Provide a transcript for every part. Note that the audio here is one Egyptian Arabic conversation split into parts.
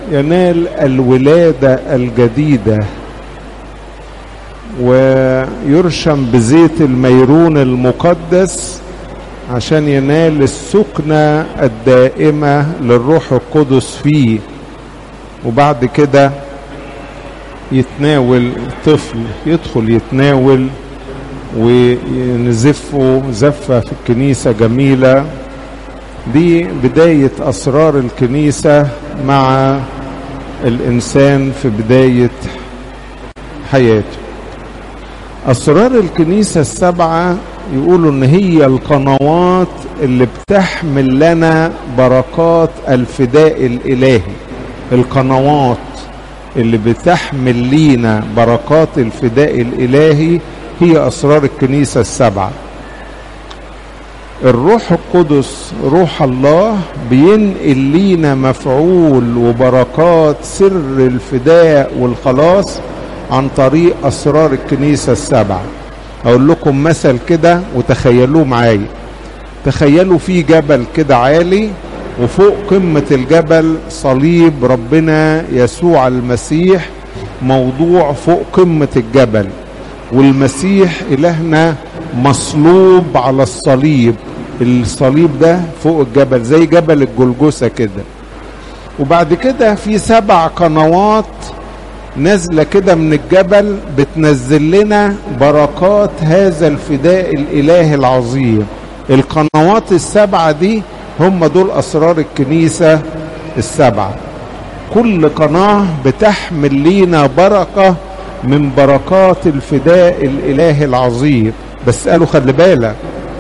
ينال الولادة الجديدة ويرشم بزيت الميرون المقدس عشان ينال السكنة الدائمة للروح القدس فيه وبعد كده يتناول طفل يدخل يتناول ونزفه زفة في الكنيسة جميلة دي بداية أسرار الكنيسة مع الإنسان في بداية حياته أسرار الكنيسة السبعة يقولوا إن هي القنوات اللي بتحمل لنا بركات الفداء الإلهي القنوات اللي بتحمل لينا بركات الفداء الإلهي هي أسرار الكنيسة السبعة الروح القدس روح الله بينقل لينا مفعول وبركات سر الفداء والخلاص عن طريق أسرار الكنيسة السبعة أقول لكم مثل كده وتخيلوه معايا تخيلوا في جبل كده عالي وفوق قمة الجبل صليب ربنا يسوع المسيح موضوع فوق قمة الجبل والمسيح إلهنا مصلوب على الصليب الصليب ده فوق الجبل زي جبل الجلجسة كده وبعد كده في سبع قنوات نازلة كده من الجبل بتنزل لنا بركات هذا الفداء الإله العظيم القنوات السبعة دي هم دول أسرار الكنيسة السبعة كل قناة بتحمل لينا بركة من بركات الفداء الإله العظيم بس قالوا خلي بالك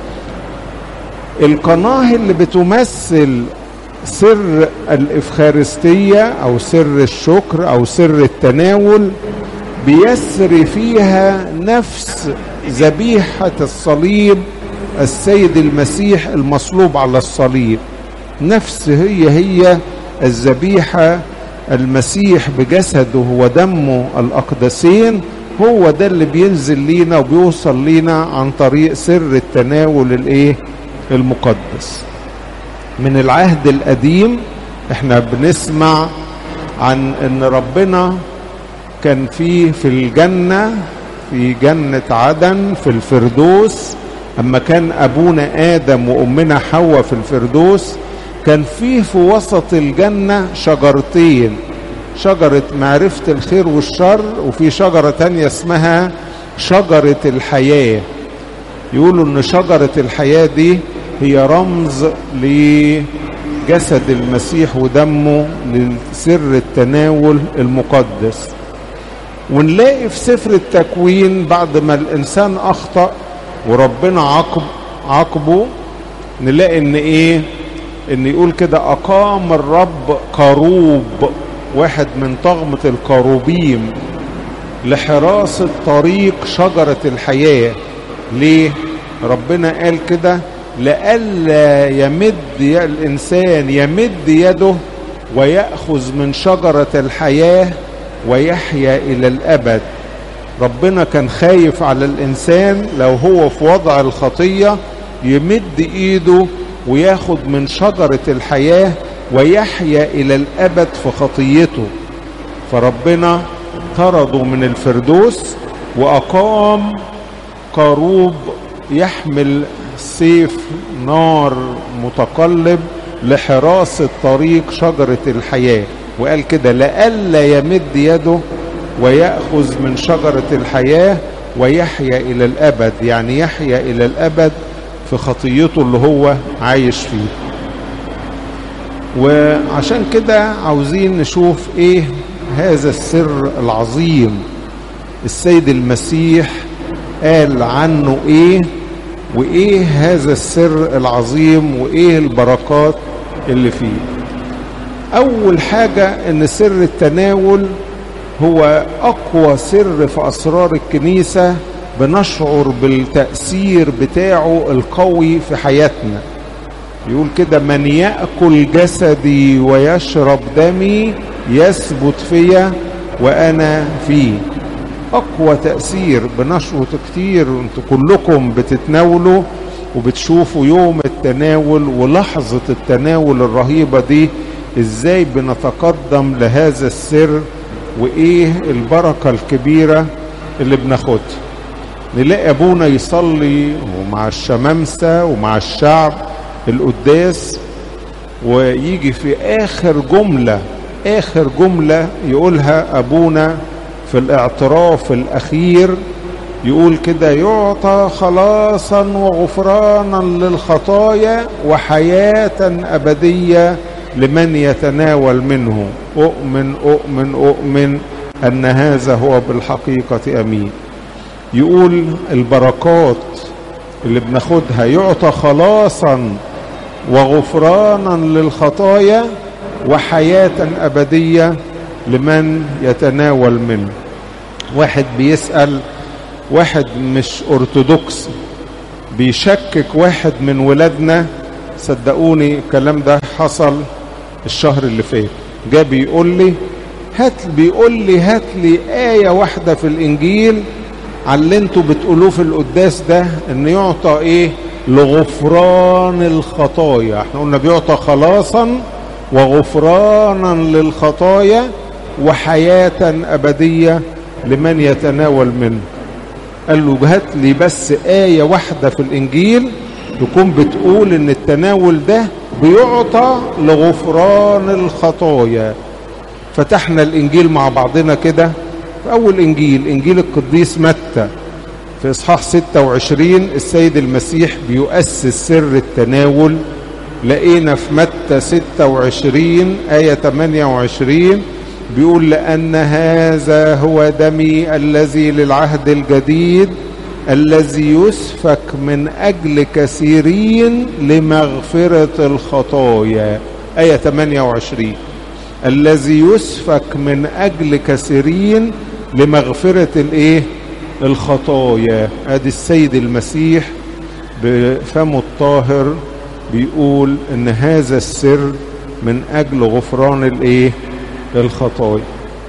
القناة اللي بتمثل سر الإفخارستية أو سر الشكر أو سر التناول بيسري فيها نفس ذبيحة الصليب السيد المسيح المصلوب على الصليب نفس هي هي الذبيحة المسيح بجسده ودمه الأقدسين هو ده اللي بينزل لينا وبيوصل لينا عن طريق سر التناول الايه المقدس من العهد القديم احنا بنسمع عن ان ربنا كان فيه في الجنة في جنة عدن في الفردوس اما كان ابونا ادم وامنا حواء في الفردوس كان فيه في وسط الجنة شجرتين شجرة معرفة الخير والشر وفي شجرة تانية اسمها شجرة الحياة يقولوا ان شجرة الحياة دي هي رمز لجسد المسيح ودمه لسر التناول المقدس ونلاقي في سفر التكوين بعد ما الانسان اخطأ وربنا عاقب عاقبه نلاقي ان ايه ان يقول كده اقام الرب كروب واحد من طغمة الكروبيم لحراسة طريق شجرة الحياة ليه ربنا قال كده لئلا يمد الإنسان يمد يده ويأخذ من شجرة الحياة ويحيا إلى الأبد ربنا كان خايف على الإنسان لو هو في وضع الخطية يمد إيده وياخد من شجرة الحياة ويحيا إلى الأبد في خطيته فربنا طرده من الفردوس وأقام قاروب يحمل سيف نار متقلب لحراسة طريق شجرة الحياة وقال كده لئلا يمد يده ويأخذ من شجرة الحياة ويحيا إلى الأبد يعني يحيا إلى الأبد في خطيته اللي هو عايش فيه وعشان كده عاوزين نشوف ايه هذا السر العظيم السيد المسيح قال عنه ايه وايه هذا السر العظيم وايه البركات اللي فيه اول حاجة ان سر التناول هو اقوى سر في اسرار الكنيسة بنشعر بالتأثير بتاعه القوي في حياتنا يقول كده من يأكل جسدي ويشرب دمي يثبت فيا وأنا فيه أقوى تأثير بنشوط كتير انتوا كلكم بتتناولوا وبتشوفوا يوم التناول ولحظة التناول الرهيبة دي ازاي بنتقدم لهذا السر وايه البركة الكبيرة اللي بناخدها نلاقي ابونا يصلي ومع الشمامسة ومع الشعب القداس ويجي في اخر جملة اخر جملة يقولها ابونا في الاعتراف الاخير يقول كده يعطى خلاصا وغفرانا للخطايا وحياة ابدية لمن يتناول منه اؤمن اؤمن اؤمن ان هذا هو بالحقيقة امين يقول البركات اللي بناخدها يعطى خلاصا وغفرانا للخطايا وحياة أبدية لمن يتناول منه واحد بيسأل واحد مش أرثوذكس بيشكك واحد من ولادنا صدقوني الكلام ده حصل الشهر اللي فات جاء بيقول لي هات بيقول لي هات لي آية واحدة في الإنجيل على اللي انتوا بتقولوه في القداس ده ان يعطى ايه لغفران الخطايا احنا قلنا بيعطى خلاصا وغفرانا للخطايا وحياة أبدية لمن يتناول منه قال له هات لي بس آية واحدة في الإنجيل تكون بتقول إن التناول ده بيعطى لغفران الخطايا فتحنا الإنجيل مع بعضنا كده في أول إنجيل إنجيل القديس متى في إصحاح 26 السيد المسيح بيؤسس سر التناول لقينا في متى 26 آية 28 بيقول لأن هذا هو دمي الذي للعهد الجديد الذي يسفك من أجل كثيرين لمغفرة الخطايا آية 28 الذي يسفك من أجل كثيرين لمغفرة الإيه الخطايا ادي السيد المسيح بفمه الطاهر بيقول ان هذا السر من اجل غفران الايه الخطايا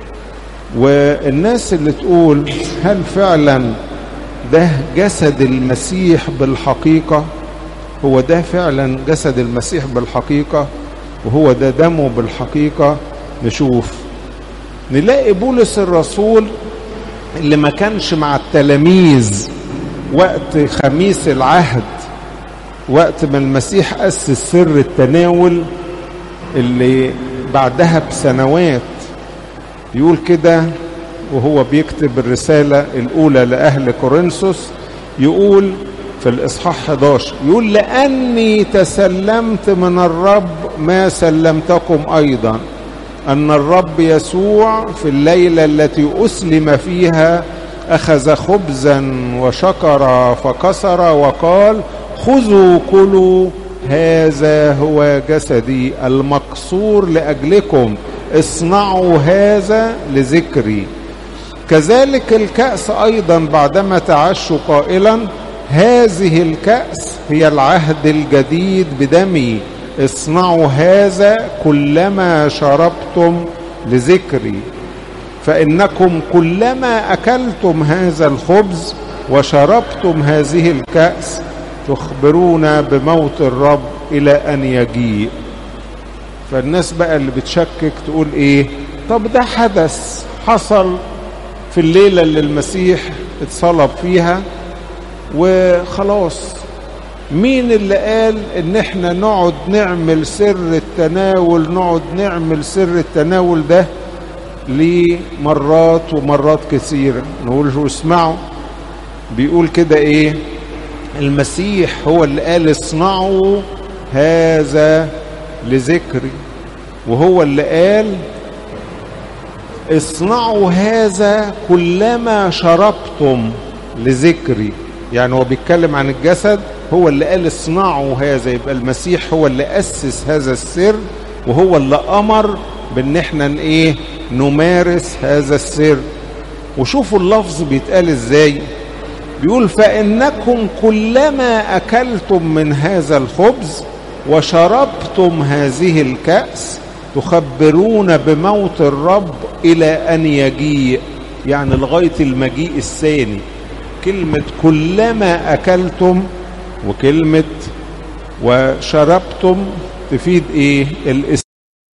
والناس اللي تقول هل فعلا ده جسد المسيح بالحقيقة هو ده فعلا جسد المسيح بالحقيقة وهو ده دمه بالحقيقة نشوف نلاقي بولس الرسول اللي ما كانش مع التلاميذ وقت خميس العهد وقت ما المسيح أسس سر التناول اللي بعدها بسنوات يقول كده وهو بيكتب الرسالة الأولى لأهل كورنثوس يقول في الإصحاح 11 يقول لأني تسلمت من الرب ما سلمتكم أيضا أن الرب يسوع في الليلة التي أسلم فيها أخذ خبزا وشكر فكسر وقال خذوا كلوا هذا هو جسدي المكسور لأجلكم اصنعوا هذا لذكري كذلك الكأس أيضا بعدما تعشوا قائلا هذه الكأس هي العهد الجديد بدمي اصنعوا هذا كلما شربتم لذكري فإنكم كلما أكلتم هذا الخبز وشربتم هذه الكأس تخبرون بموت الرب إلى أن يجيء فالناس بقى اللي بتشكك تقول إيه طب ده حدث حصل في الليلة اللي المسيح اتصلب فيها وخلاص مين اللي قال ان احنا نقعد نعمل سر التناول نقعد نعمل سر التناول ده لمرات ومرات كثيرة نقول له اسمعوا بيقول كده ايه المسيح هو اللي قال اصنعوا هذا لذكري وهو اللي قال اصنعوا هذا كلما شربتم لذكري يعني هو بيتكلم عن الجسد هو اللي قال اصنعوا هذا يبقى المسيح هو اللي أسس هذا السر وهو اللي أمر بأن احنا ايه نمارس هذا السر وشوفوا اللفظ بيتقال ازاي بيقول فإنكم كلما أكلتم من هذا الخبز وشربتم هذه الكأس تخبرون بموت الرب إلى أن يجيء يعني لغاية المجيء الثاني كلمة كلما أكلتم وكلمة وشربتم تفيد إيه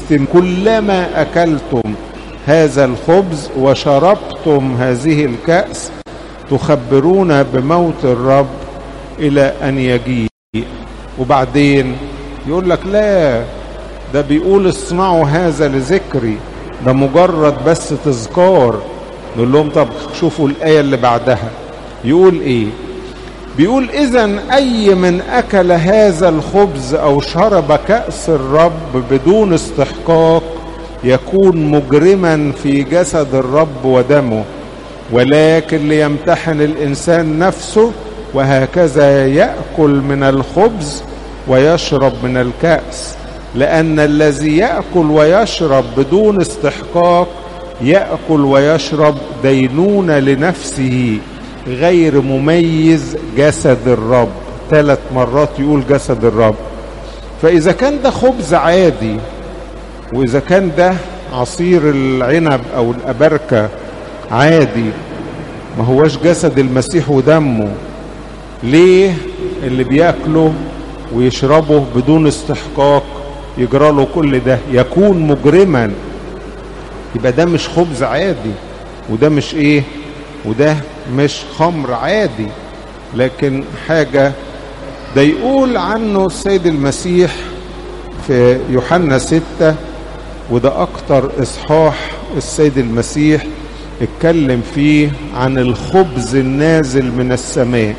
ست كلما أكلتم هذا الخبز وشربتم هذه الكأس تخبرون بموت الرب إلى أن يجيء وبعدين يقول لك لا ده بيقول اصنعوا هذا لذكري ده مجرد بس تذكار نقول لهم طب شوفوا الآية اللي بعدها يقول ايه بيقول اذا اي من اكل هذا الخبز او شرب كأس الرب بدون استحقاق يكون مجرما في جسد الرب ودمه ولكن ليمتحن الانسان نفسه وهكذا ياكل من الخبز ويشرب من الكاس لان الذي ياكل ويشرب بدون استحقاق ياكل ويشرب دينونه لنفسه غير مميز جسد الرب ثلاث مرات يقول جسد الرب فاذا كان ده خبز عادي واذا كان ده عصير العنب او الابركه عادي ما هوش جسد المسيح ودمه ليه اللي بياكله ويشربه بدون استحقاق يجرى له كل ده يكون مجرما يبقى ده مش خبز عادي وده مش ايه وده مش خمر عادي لكن حاجة ده يقول عنه السيد المسيح في يوحنا ستة وده أكتر إصحاح السيد المسيح اتكلم فيه عن الخبز النازل من السماء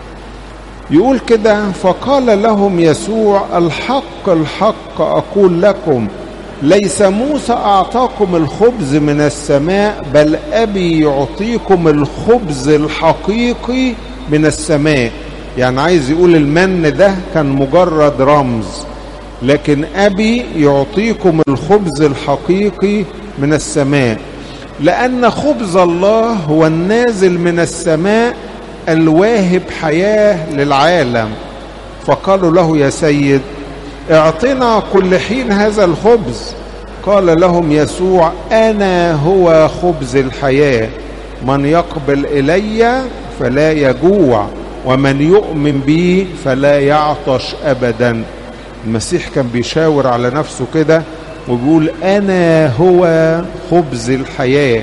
يقول كده فقال لهم يسوع الحق الحق أقول لكم ليس موسى أعطاكم الخبز من السماء بل أبي يعطيكم الخبز الحقيقي من السماء يعني عايز يقول المن ده كان مجرد رمز لكن أبي يعطيكم الخبز الحقيقي من السماء لأن خبز الله هو النازل من السماء الواهب حياة للعالم فقالوا له يا سيد اعطنا كل حين هذا الخبز قال لهم يسوع انا هو خبز الحياه من يقبل الي فلا يجوع ومن يؤمن بي فلا يعطش ابدا المسيح كان بيشاور على نفسه كده وبيقول انا هو خبز الحياه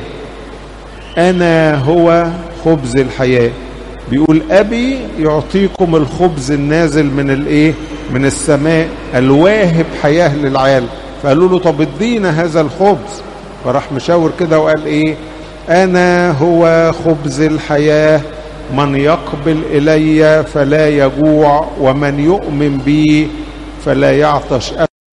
انا هو خبز الحياه بيقول ابي يعطيكم الخبز النازل من الايه من السماء الواهب حياه للعالم فقالوا له طب ادينا هذا الخبز فراح مشاور كده وقال ايه انا هو خبز الحياه من يقبل الي فلا يجوع ومن يؤمن بي فلا يعطش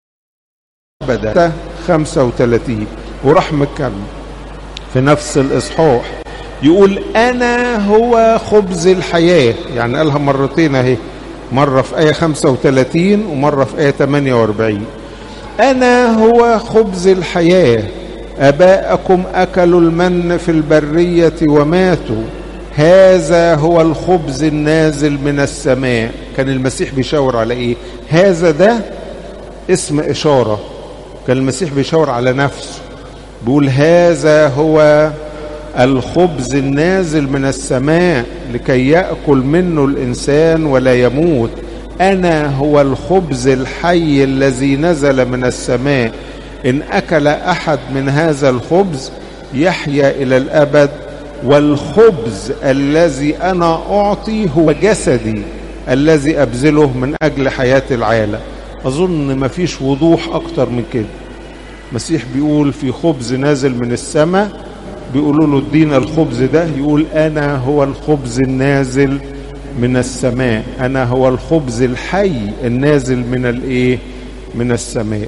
ابدا 35 وراح مكمل في نفس الاصحاح يقول انا هو خبز الحياه يعني قالها مرتين اهي مره في ايه 35 ومره في ايه 48 انا هو خبز الحياه اباءكم اكلوا المن في البريه وماتوا هذا هو الخبز النازل من السماء كان المسيح بيشاور على ايه هذا ده اسم اشاره كان المسيح بيشاور على نفسه بيقول هذا هو الخبز النازل من السماء لكي ياكل منه الانسان ولا يموت انا هو الخبز الحي الذي نزل من السماء ان اكل احد من هذا الخبز يحيا الى الابد والخبز الذي انا اعطي هو جسدي الذي ابذله من اجل حياه العالم اظن مفيش وضوح اكتر من كده المسيح بيقول في خبز نازل من السماء بيقولوا له ادينا الخبز ده يقول انا هو الخبز النازل من السماء انا هو الخبز الحي النازل من الايه من السماء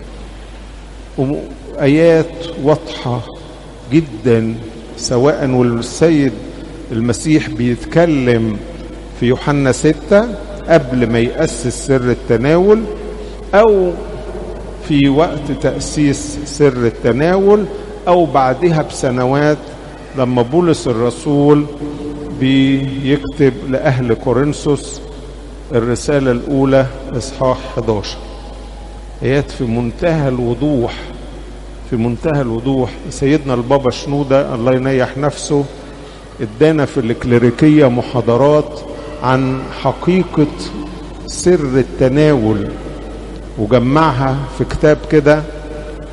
ايات واضحه جدا سواء والسيد المسيح بيتكلم في يوحنا ستة قبل ما يأسس سر التناول أو في وقت تأسيس سر التناول أو بعدها بسنوات لما بولس الرسول بيكتب لأهل كورنثوس الرسالة الأولى إصحاح 11 آيات في منتهى الوضوح في منتهى الوضوح سيدنا البابا شنودة الله ينيح نفسه ادانا في الكليريكية محاضرات عن حقيقة سر التناول وجمعها في كتاب كده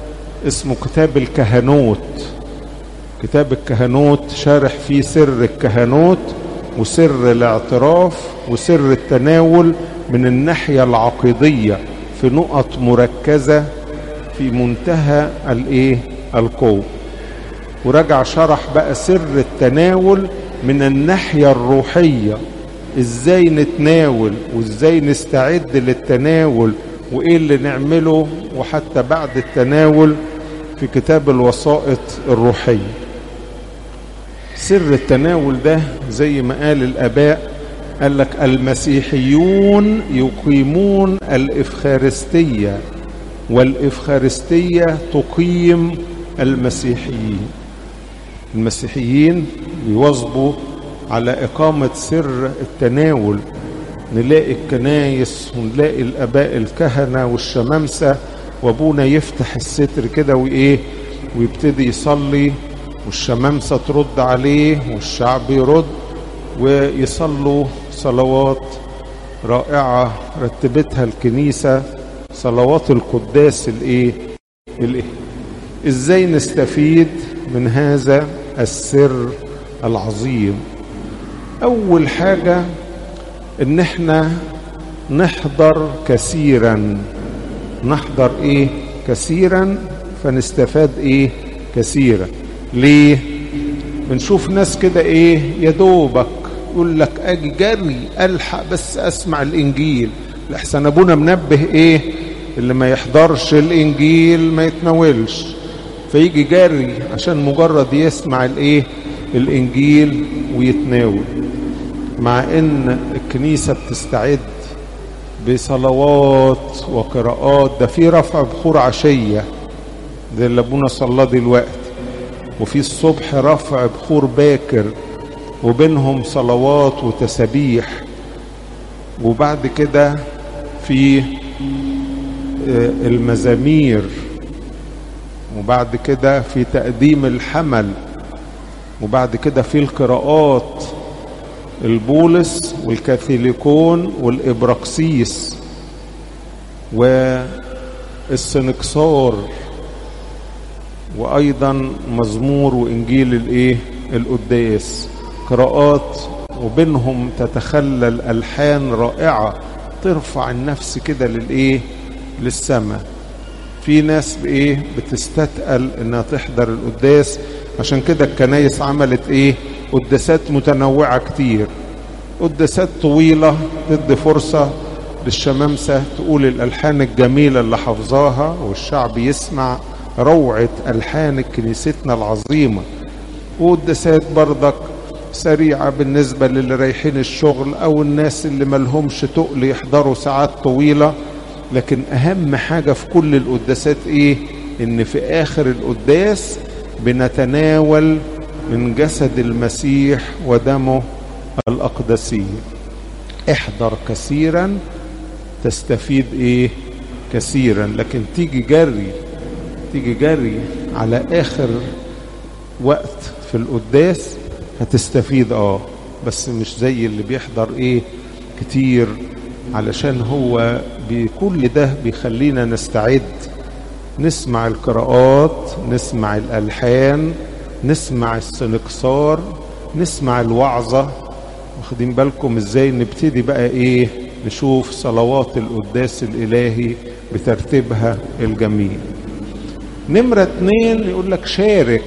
اسمه كتاب الكهنوت كتاب الكهنوت شارح فيه سر الكهنوت وسر الاعتراف وسر التناول من الناحية العقيدية في نقط مركزة في منتهى الايه القوة ورجع شرح بقى سر التناول من الناحية الروحية ازاي نتناول وازاي نستعد للتناول وايه اللي نعمله وحتى بعد التناول في كتاب الوسائط الروحية سر التناول ده زي ما قال الاباء قال لك المسيحيون يقيمون الافخارستيه والافخارستيه تقيم المسيحيين المسيحيين بيواظبوا على اقامه سر التناول نلاقي الكنايس ونلاقي الاباء الكهنه والشمامسه وابونا يفتح الستر كده وايه ويبتدي يصلي والشمامسه ترد عليه والشعب يرد ويصلوا صلوات رائعه رتبتها الكنيسه صلوات القداس الايه الايه ازاي نستفيد من هذا السر العظيم اول حاجه ان احنا نحضر كثيرا نحضر ايه كثيرا فنستفاد ايه كثيرا ليه بنشوف ناس كده ايه يا دوبك يقول لك اجي جري الحق بس اسمع الانجيل لحسن ابونا منبه ايه اللي ما يحضرش الانجيل ما يتناولش فيجي جري عشان مجرد يسمع الايه الانجيل ويتناول مع ان الكنيسه بتستعد بصلوات وقراءات ده في رفع بخور عشيه زي اللي ابونا صلاه دلوقتي وفي الصبح رفع بخور باكر وبينهم صلوات وتسابيح وبعد كده في المزامير وبعد كده في تقديم الحمل وبعد كده في القراءات البولس والكاثوليكون والإبراكسيس والسنكسار وأيضا مزمور وإنجيل الإيه القداس قراءات وبينهم تتخلل ألحان رائعة ترفع النفس كده للإيه للسماء في ناس بإيه بتستثقل إنها تحضر القداس عشان كده الكنايس عملت إيه قداسات متنوعة كتير قداسات طويلة تدي فرصة للشمامسة تقول الألحان الجميلة اللي حافظاها والشعب يسمع روعة ألحان كنيستنا العظيمة وقداسات برضك سريعة بالنسبة للي رايحين الشغل أو الناس اللي ملهمش تقل يحضروا ساعات طويلة لكن أهم حاجة في كل القداسات إيه؟ إن في آخر القداس بنتناول من جسد المسيح ودمه الأقدسي احضر كثيرا تستفيد ايه كثيرا لكن تيجي جري تيجي جري على اخر وقت في القداس هتستفيد اه بس مش زي اللي بيحضر ايه كتير علشان هو بكل ده بيخلينا نستعد نسمع القراءات نسمع الالحان نسمع السنكسار نسمع الوعظه واخدين بالكم ازاي نبتدي بقى ايه نشوف صلوات القداس الالهي بترتيبها الجميل نمرة اتنين يقول لك شارك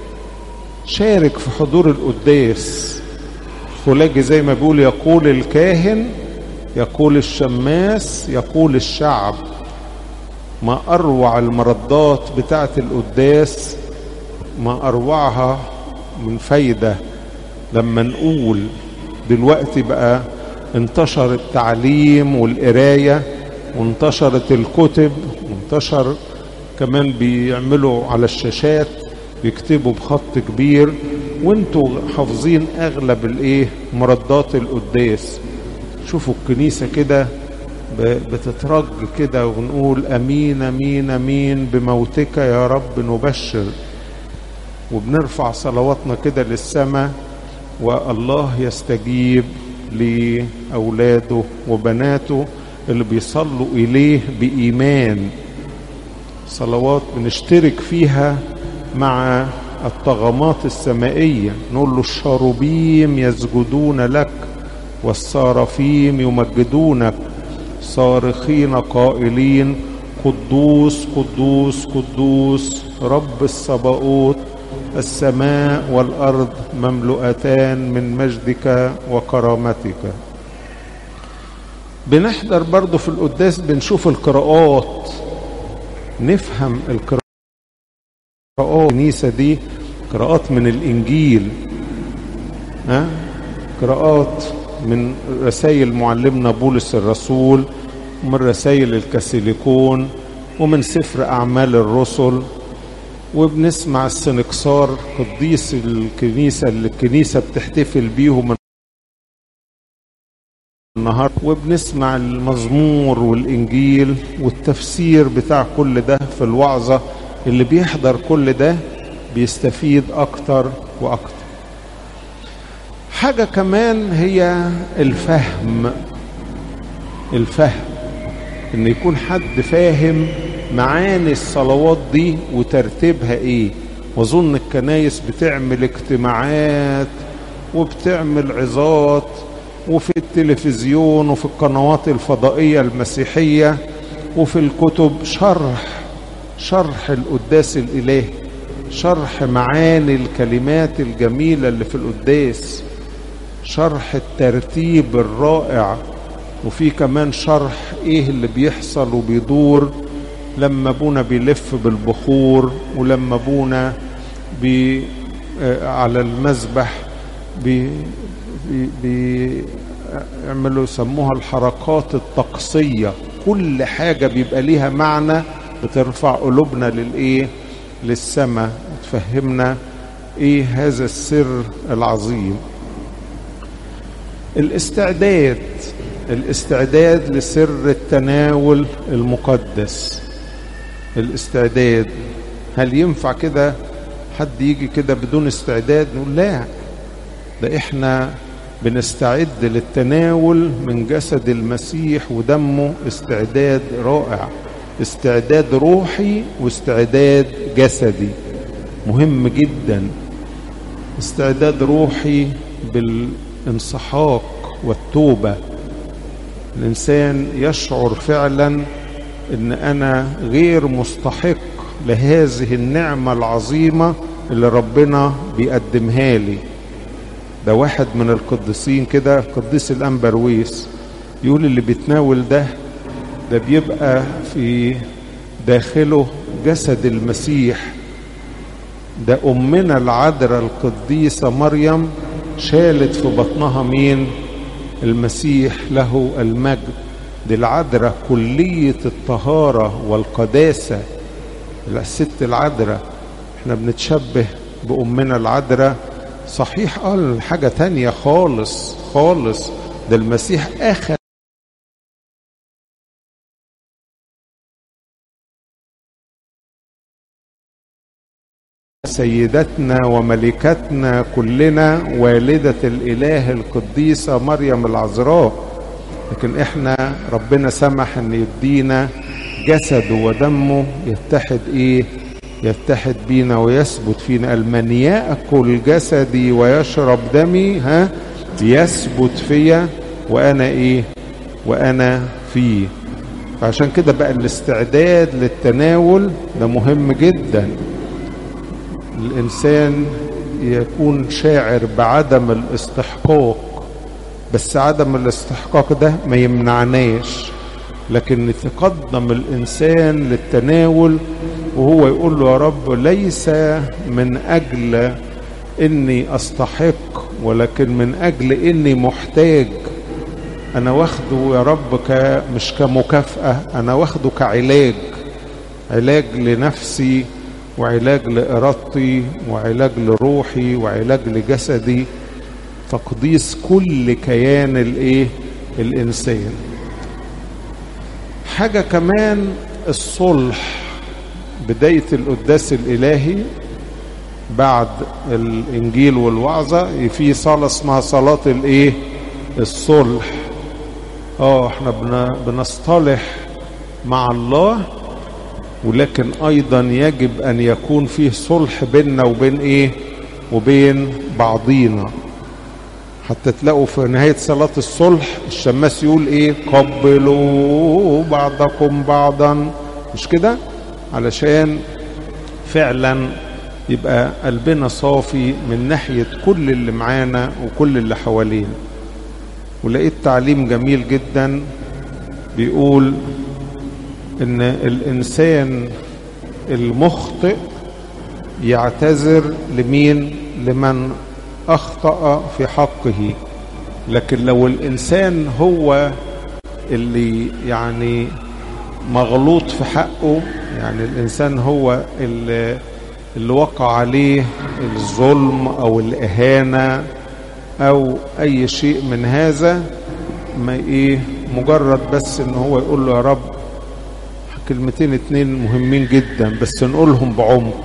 شارك في حضور القداس خلاجي زي ما بيقول يقول الكاهن يقول الشماس يقول الشعب ما اروع المردات بتاعه القداس ما اروعها من فايده لما نقول دلوقتي بقى انتشر التعليم والقرايه وانتشرت الكتب وانتشر كمان بيعملوا على الشاشات بيكتبوا بخط كبير وانتوا حافظين اغلب الايه مردات القداس شوفوا الكنيسه كده بتترج كده ونقول امين امين امين بموتك يا رب نبشر وبنرفع صلواتنا كده للسماء والله يستجيب لاولاده وبناته اللي بيصلوا اليه بايمان صلوات بنشترك فيها مع الطغمات السمائية نقول له الشاروبيم يسجدون لك والصارفيم يمجدونك صارخين قائلين قدوس قدوس قدوس رب الصباؤوت السماء والارض مملوءتان من مجدك وكرامتك بنحضر برضه في القداس بنشوف القراءات نفهم القراءات الكنيسة دي قراءات من الإنجيل ها قراءات من رسائل معلمنا بولس الرسول ومن رسائل الكاثوليكون ومن سفر أعمال الرسل وبنسمع السنكسار قديس الكنيسة اللي الكنيسة بتحتفل بيهم النهار وبنسمع المزمور والإنجيل والتفسير بتاع كل ده في الوعظة اللي بيحضر كل ده بيستفيد أكتر وأكتر حاجة كمان هي الفهم الفهم ان يكون حد فاهم معاني الصلوات دي وترتيبها ايه واظن الكنايس بتعمل اجتماعات وبتعمل عظات وفي التلفزيون وفي القنوات الفضائية المسيحية وفي الكتب شرح شرح القداس الإلهي شرح معاني الكلمات الجميلة اللي في القداس شرح الترتيب الرائع وفي كمان شرح ايه اللي بيحصل وبيدور لما ابونا بيلف بالبخور ولما ابونا بي على المذبح بي بي بيعملوا يسموها الحركات الطقسية كل حاجة بيبقى ليها معنى بترفع قلوبنا للايه للسماء وتفهمنا ايه هذا السر العظيم الاستعداد الاستعداد لسر التناول المقدس الاستعداد هل ينفع كده حد يجي كده بدون استعداد نقول لا ده احنا بنستعد للتناول من جسد المسيح ودمه استعداد رائع استعداد روحي واستعداد جسدي مهم جدا استعداد روحي بالانسحاق والتوبه الانسان يشعر فعلا ان انا غير مستحق لهذه النعمه العظيمه اللي ربنا بيقدمها لي ده واحد من القديسين كده قديس الانبرويس يقول اللي بيتناول ده ده بيبقى في داخله جسد المسيح ده امنا العذراء القديسه مريم شالت في بطنها مين المسيح له المجد دي العذراء كلية الطهارة والقداسة الست العذراء احنا بنتشبه بأمنا العذراء صحيح قال حاجة تانية خالص خالص ده المسيح أخذ سيدتنا وملكتنا كلنا والدة الإله القديسة مريم العذراء لكن احنا ربنا سمح ان يدينا جسده ودمه يتحد ايه يتحد بينا ويثبت فينا قال من يأكل جسدي ويشرب دمي ها يثبت فيا وانا ايه وانا فيه فعشان كده بقى الاستعداد للتناول ده مهم جدا الانسان يكون شاعر بعدم الاستحقاق بس عدم الاستحقاق ده ما يمنعناش لكن يتقدم الانسان للتناول وهو يقول له يا رب ليس من اجل اني استحق ولكن من اجل اني محتاج انا واخده يا رب ك مش كمكافاه انا واخده كعلاج علاج لنفسي وعلاج لارادتي وعلاج لروحي وعلاج لجسدي تقديس كل كيان الايه الانسان حاجه كمان الصلح بدايه القداس الالهي بعد الانجيل والوعظه في صلاه اسمها صلاه الايه الصلح اه احنا بنصطلح مع الله ولكن ايضا يجب ان يكون فيه صلح بيننا وبين ايه وبين بعضينا حتى تلاقوا في نهاية صلاة الصلح الشماس يقول ايه قبلوا بعضكم بعضا مش كده علشان فعلا يبقى قلبنا صافي من ناحية كل اللي معانا وكل اللي حوالينا ولقيت تعليم جميل جدا بيقول ان الانسان المخطئ يعتذر لمين لمن اخطا في حقه لكن لو الانسان هو اللي يعني مغلوط في حقه يعني الانسان هو اللي, اللي وقع عليه الظلم او الاهانه او اي شيء من هذا ما ايه مجرد بس ان هو يقول له يا رب كلمتين اتنين مهمين جدا بس نقولهم بعمق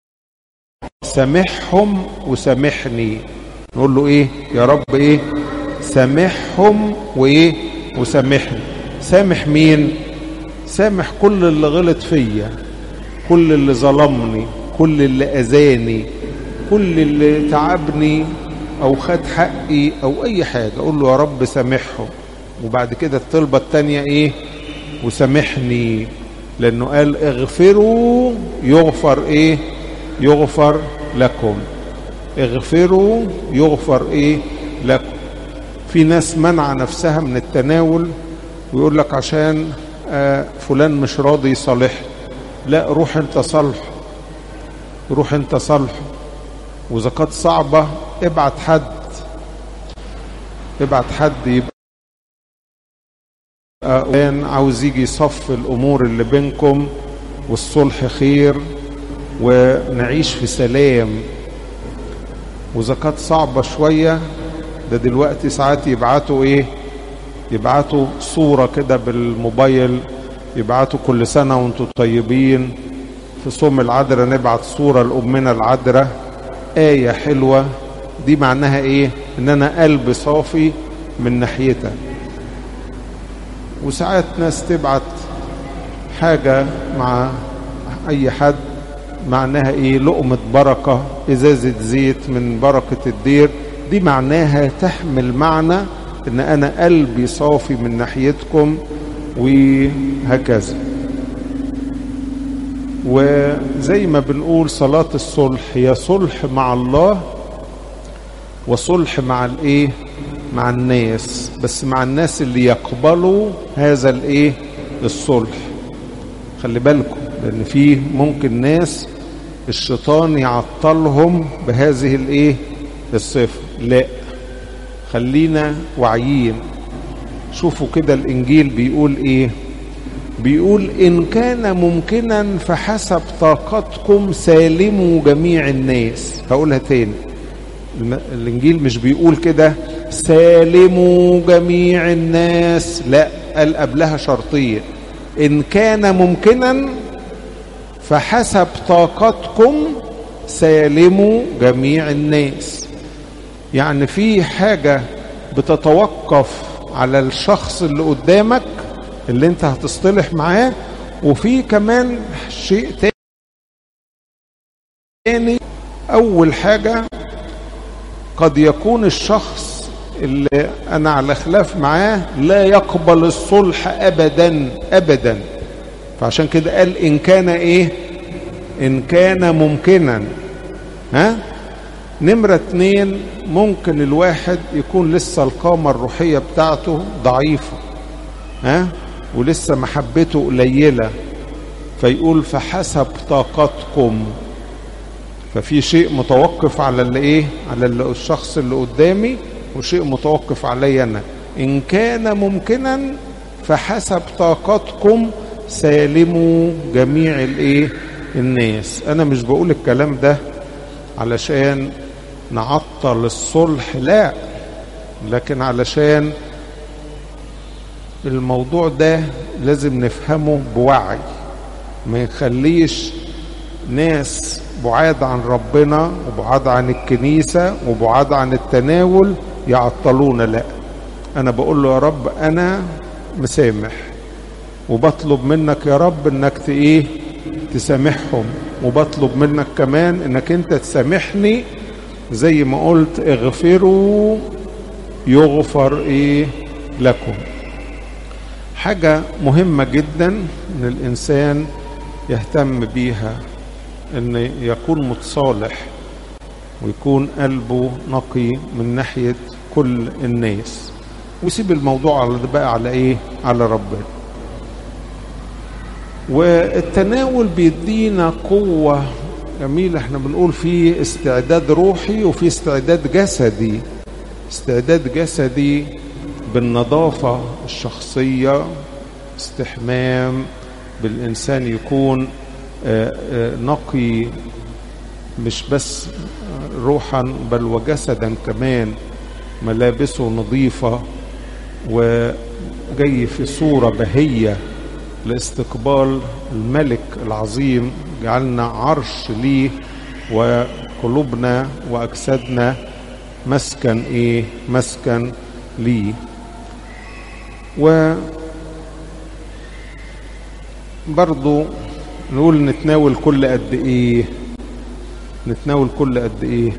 سامحهم وسامحني نقول له ايه يا رب ايه سامحهم وايه وسامحني سامح مين سامح كل اللي غلط فيا كل اللي ظلمني كل اللي اذاني كل اللي تعبني او خد حقي او اي حاجه اقول له يا رب سامحهم وبعد كده الطلبه التانيه ايه وسامحني لانه قال اغفروا يغفر ايه يغفر لكم اغفروا يغفر ايه لكم في ناس منع نفسها من التناول ويقول لك عشان آه فلان مش راضي يصالحني لا روح انت صالحه روح انت صالحه واذا كانت صعبه ابعت حد ابعت حد يبقى كان عاوز يجي يصف الامور اللي بينكم والصلح خير ونعيش في سلام واذا كانت صعبه شويه ده دلوقتي ساعات يبعتوا ايه يبعتوا صوره كده بالموبايل يبعتوا كل سنه وانتم طيبين في صوم العذراء نبعت صوره لامنا العذراء ايه حلوه دي معناها ايه ان انا قلبي صافي من ناحيتها وساعات ناس تبعت حاجة مع أي حد معناها إيه لقمة بركة إزازة زيت من بركة الدير دي معناها تحمل معنى إن أنا قلبي صافي من ناحيتكم وهكذا وزي ما بنقول صلاة الصلح هي صلح مع الله وصلح مع الايه مع الناس بس مع الناس اللي يقبلوا هذا الايه الصلح خلي بالكم لان فيه ممكن ناس الشيطان يعطلهم بهذه الايه الصفه لا خلينا واعيين شوفوا كده الانجيل بيقول ايه بيقول ان كان ممكنا فحسب طاقتكم سالموا جميع الناس هقولها تاني الانجيل مش بيقول كده سالموا جميع الناس لا قال قبلها شرطيه ان كان ممكنا فحسب طاقتكم سالموا جميع الناس يعني في حاجه بتتوقف على الشخص اللي قدامك اللي انت هتصطلح معاه وفي كمان شيء تاني اول حاجه قد يكون الشخص اللي انا على خلاف معاه لا يقبل الصلح ابدا ابدا فعشان كده قال ان كان ايه ان كان ممكنا ها نمرة اتنين ممكن الواحد يكون لسه القامة الروحية بتاعته ضعيفة ها ولسه محبته قليلة فيقول فحسب طاقتكم ففي شيء متوقف على اللي ايه على اللي الشخص اللي قدامي وشيء متوقف علي انا ان كان ممكنا فحسب طاقتكم سالموا جميع الايه الناس انا مش بقول الكلام ده علشان نعطل الصلح لا لكن علشان الموضوع ده لازم نفهمه بوعي ما يخليش ناس بعاد عن ربنا وبعاد عن الكنيسة وبعاد عن التناول يعطلونا لا أنا بقول له يا رب أنا مسامح وبطلب منك يا رب انك ايه تسامحهم وبطلب منك كمان انك انت تسامحني زي ما قلت اغفروا يغفر ايه لكم حاجة مهمة جدا ان الانسان يهتم بيها ان يكون متصالح ويكون قلبه نقي من ناحية كل الناس ويسيب الموضوع على بقى على ايه على ربنا والتناول بيدينا قوة جميلة احنا بنقول فيه استعداد روحي وفي استعداد جسدي استعداد جسدي بالنظافة الشخصية استحمام بالإنسان يكون نقي مش بس روحا بل وجسدا كمان ملابسه نظيفة وجاي في صورة بهية لاستقبال الملك العظيم جعلنا عرش ليه وقلوبنا وأجسادنا مسكن إيه مسكن ليه و برضو نقول نتناول كل قد ايه نتناول كل قد ايه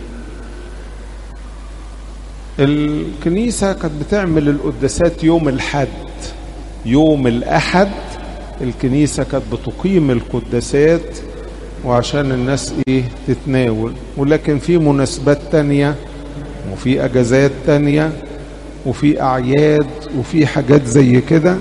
الكنيسة كانت بتعمل القداسات يوم الحد يوم الأحد الكنيسة كانت بتقيم القداسات وعشان الناس ايه تتناول ولكن في مناسبات تانية وفي اجازات تانية وفي اعياد وفي حاجات زي كده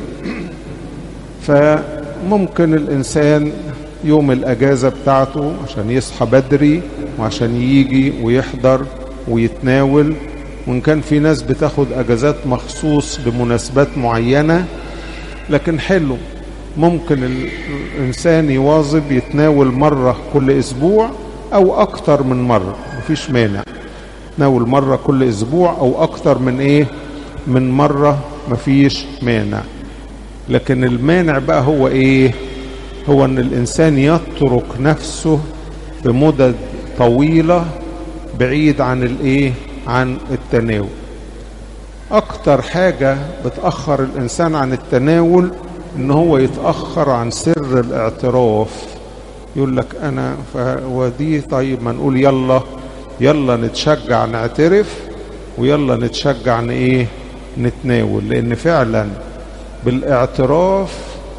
فممكن الانسان يوم الاجازة بتاعته عشان يصحى بدري وعشان يجي ويحضر ويتناول وان كان في ناس بتاخد اجازات مخصوص لمناسبات معينة لكن حلو ممكن الإنسان يواظب يتناول مرة كل أسبوع أو أكتر من مرة مفيش مانع تناول مرة كل أسبوع أو أكتر من إيه من مرة مفيش مانع لكن المانع بقى هو إيه هو أن الإنسان يترك نفسه بمدد طويلة بعيد عن الإيه عن التناول أكتر حاجة بتأخر الإنسان عن التناول ان هو يتاخر عن سر الاعتراف يقول لك انا ودي طيب ما نقول يلا يلا نتشجع نعترف ويلا نتشجع ان ايه نتناول لان فعلا بالاعتراف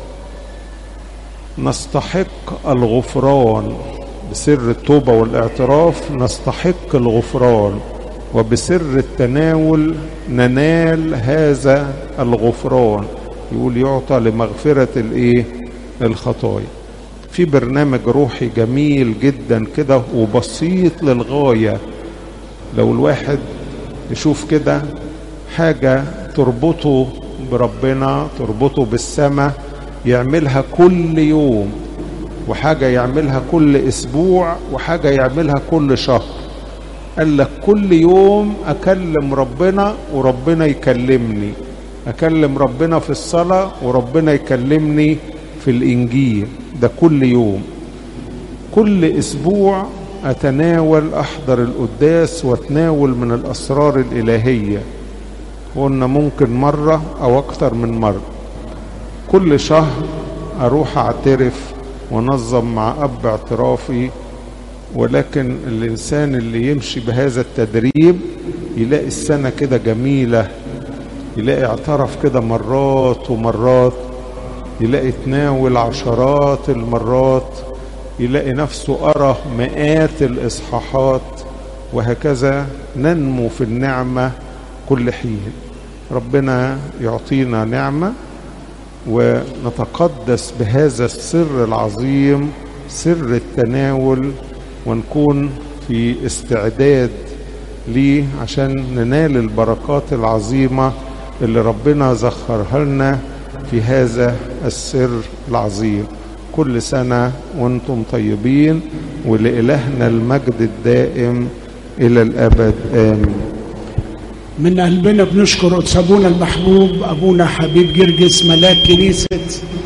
نستحق الغفران بسر التوبة والاعتراف نستحق الغفران وبسر التناول ننال هذا الغفران يقول يعطى لمغفرة الايه الخطايا في برنامج روحي جميل جدا كده وبسيط للغاية لو الواحد يشوف كده حاجة تربطه بربنا تربطه بالسماء يعملها كل يوم وحاجة يعملها كل أسبوع وحاجة يعملها كل شهر قال لك كل يوم أكلم ربنا وربنا يكلمني أكلم ربنا في الصلاة وربنا يكلمني في الإنجيل ده كل يوم كل أسبوع أتناول أحضر القداس وأتناول من الأسرار الإلهية قلنا ممكن مرة أو أكتر من مرة كل شهر أروح أعترف ونظم مع أب اعترافي ولكن الإنسان اللي يمشي بهذا التدريب يلاقي السنة كده جميلة يلاقي اعترف كده مرات ومرات يلاقي تناول عشرات المرات يلاقي نفسه أرى مئات الإصحاحات وهكذا ننمو في النعمة كل حين ربنا يعطينا نعمة ونتقدس بهذا السر العظيم سر التناول ونكون في استعداد ليه عشان ننال البركات العظيمة اللي ربنا زخرها لنا في هذا السر العظيم كل سنة وانتم طيبين ولإلهنا المجد الدائم إلى الأبد آمين من قلبنا بنشكر قدس ابونا المحبوب ابونا حبيب جرجس ملاك كنيسه